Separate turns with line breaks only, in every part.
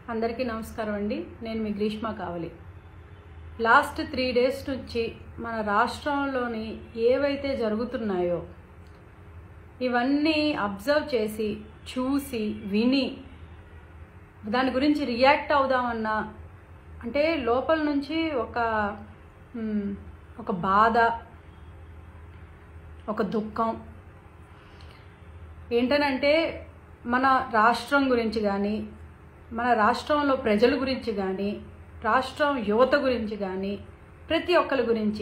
అందరికీ నమస్కారం అండి నేను మీ గ్రీష్మ కావలి లాస్ట్ త్రీ డేస్ నుంచి మన రాష్ట్రంలోని ఏవైతే జరుగుతున్నాయో ఇవన్నీ అబ్జర్వ్ చేసి చూసి విని దాని గురించి రియాక్ట్ అవుదామన్నా అంటే లోపల నుంచి ఒక మ్, ఒక బాధ ఒక దుఃఖం ఏంటనంటే మన రాష్ట్రం గురించి కానీ మన రాష్ట్రంలో ప్రజల గురించి కానీ రాష్ట్రం యువత గురించి కానీ ప్రతి ఒక్కరి గురించి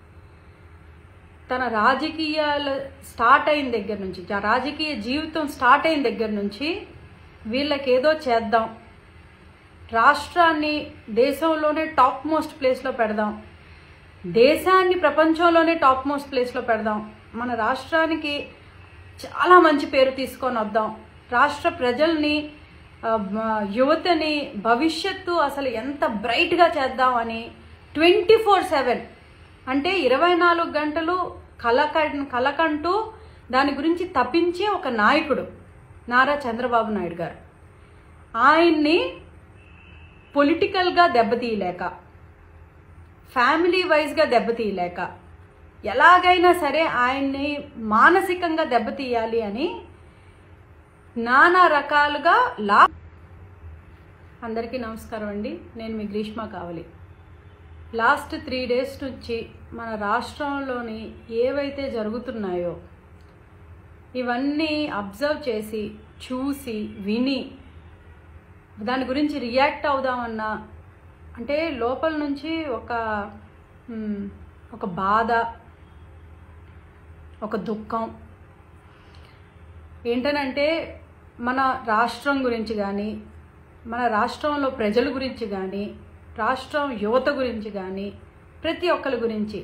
తన రాజకీయాలు స్టార్ట్ అయిన దగ్గర నుంచి జా- రాజకీయ జీవితం స్టార్ట్ అయిన దగ్గర నుంచి వీళ్ళకి ఏదో చేద్దాం రాష్ట్రాన్ని దేశంలోనే టాప్ మోస్ట్ ప్లేస్లో పెడదాం దేశాన్ని ప్రపంచంలోనే టాప్ మోస్ట్ ప్లేస్లో పెడదాం మన రాష్ట్రానికి చాలా మంచి పేరు తీసుకొని వద్దాం రాష్ట్ర ప్రజల్ని ఆ, మ- యువతని భవిష్యత్తు అసలు ఎంత బ్రైట్గా చేద్దాం అని ట్వంటీ ఫోర్ సెవెన్ అంటే ఇరవై నాలుగు గంటలు కలక కలకంటూ దాని గురించి తప్పించే ఒక నాయకుడు నారా చంద్రబాబు నాయుడు గారు ఆయన్ని పొలిటికల్గా దెబ్బతీయలేక ఫ్యామిలీ వైజ్గా దెబ్బతీయలేక ఎలాగైనా సరే ఆయన్ని మానసికంగా దెబ్బతీయాలి అని నానా రకాలుగా లా అందరికీ నమస్కారం అండి నేను మీ గ్రీష్మ కావలి లాస్ట్ త్రీ డేస్ నుంచి మన రాష్ట్రంలోని ఏవైతే జరుగుతున్నాయో ఇవన్నీ అబ్జర్వ్ చేసి చూసి విని దాని గురించి రియాక్ట్ అవుదామన్నా అంటే లోపల నుంచి ఒక మ్, ఒక బాధ ఒక దుఃఖం ఏంటనంటే మన రాష్ట్రం గురించి కానీ మన రాష్ట్రంలో ప్రజల గురించి కానీ రాష్ట్రం యువత గురించి కానీ ప్రతి ఒక్కరి గురించి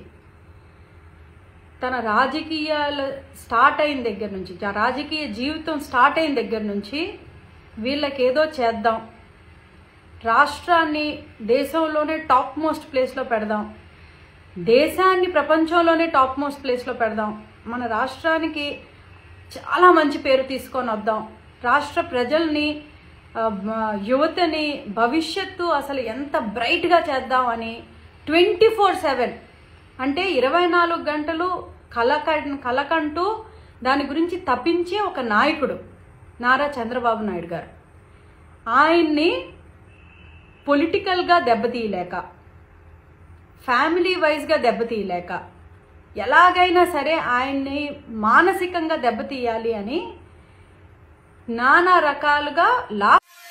తన రాజకీయాలు స్టార్ట్ అయిన దగ్గర నుంచి జా- రాజకీయ జీవితం స్టార్ట్ అయిన దగ్గర నుంచి వీళ్ళకి ఏదో చేద్దాం రాష్ట్రాన్ని దేశంలోనే టాప్ మోస్ట్ ప్లేస్లో పెడదాం దేశాన్ని ప్రపంచంలోనే టాప్ మోస్ట్ ప్లేస్లో పెడదాం మన రాష్ట్రానికి చాలా మంచి పేరు తీసుకొని వద్దాం రాష్ట్ర ప్రజల్ని ఆ, మ- యువతని భవిష్యత్తు అసలు ఎంత బ్రైట్గా చేద్దాం అని ట్వంటీ ఫోర్ సెవెన్ అంటే ఇరవై నాలుగు గంటలు కలక కలకంటూ దాని గురించి తప్పించే ఒక నాయకుడు నారా చంద్రబాబు నాయుడు గారు ఆయన్ని పొలిటికల్గా దెబ్బతీయలేక ఫ్యామిలీ వైజ్గా దెబ్బతీయలేక ఎలాగైనా సరే ఆయన్ని మానసికంగా దెబ్బతీయాలి అని నానా రకాలుగా లా